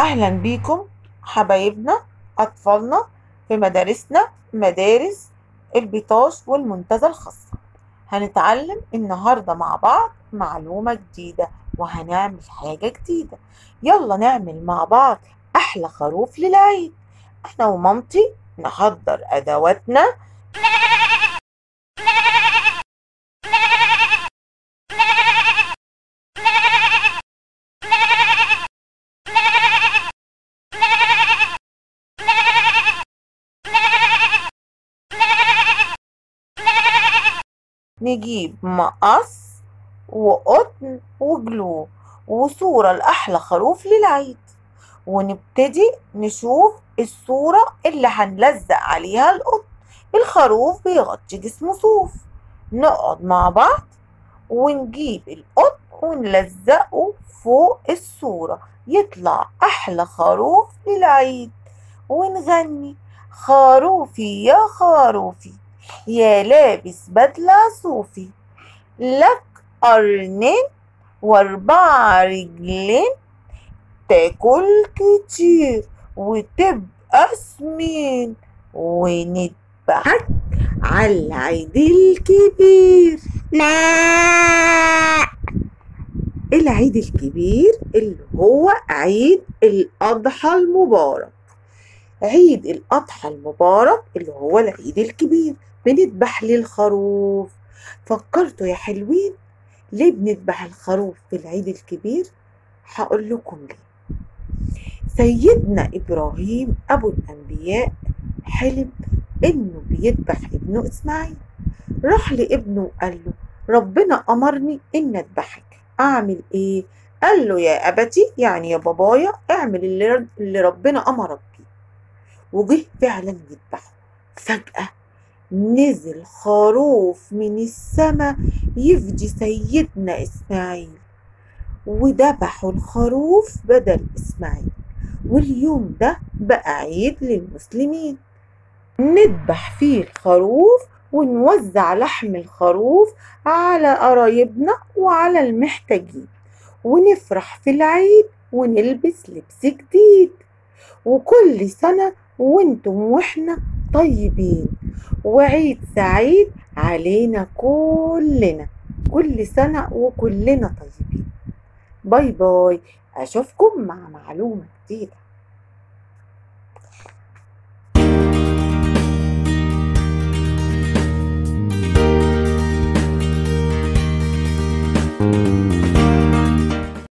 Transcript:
أهلا بيكم حبايبنا أطفالنا في مدارسنا مدارس البيطاش والمنتزه الخاصة هنتعلم النهاردة مع بعض معلومة جديدة وهنعمل حاجة جديدة يلا نعمل مع بعض أحلى خروف للعيد أنا ومامتي نحضر أدواتنا نجيب مقص وقطن وجلو وصورة لأحلى خروف للعيد ونبتدي نشوف الصورة اللي هنلزق عليها القطن الخروف بيغطي جسمه صوف نقعد مع بعض ونجيب القطن ونلزقه فوق الصورة يطلع أحلى خروف للعيد ونغني خروفي يا خروفي يا لابس بدلة صوفي لك قرنين واربع رجلين تاكل كتير وتبقى سمين ونذبحك على العيد الكبير ما العيد الكبير اللي هو عيد الأضحى المبارك عيد الأضحى المبارك اللي هو العيد الكبير بنذبح ليه الخروف فكرتوا يا حلوين ليه بنذبح الخروف في العيد الكبير هقول لكم ليه سيدنا إبراهيم أبو الأنبياء حلم إنه بيذبح ابنه إسماعيل راح لابنه وقال له ربنا أمرني إن أذبحك أعمل إيه؟ قال له يا أبتي يعني يا بابايا اعمل اللي, اللي ربنا أمرك بيه وجه فعلا يذبحه فجأة نزل خروف من السماء يفدي سيدنا إسماعيل وذبحوا الخروف بدل إسماعيل واليوم ده بقى عيد للمسلمين نذبح فيه الخروف ونوزع لحم الخروف على قرايبنا وعلى المحتاجين ونفرح في العيد ونلبس لبس جديد وكل سنة وانتم واحنا طيبين وعيد سعيد علينا كلنا كل سنة وكلنا طيبين باي باي أشوفكم مع معلومة جديدة thank you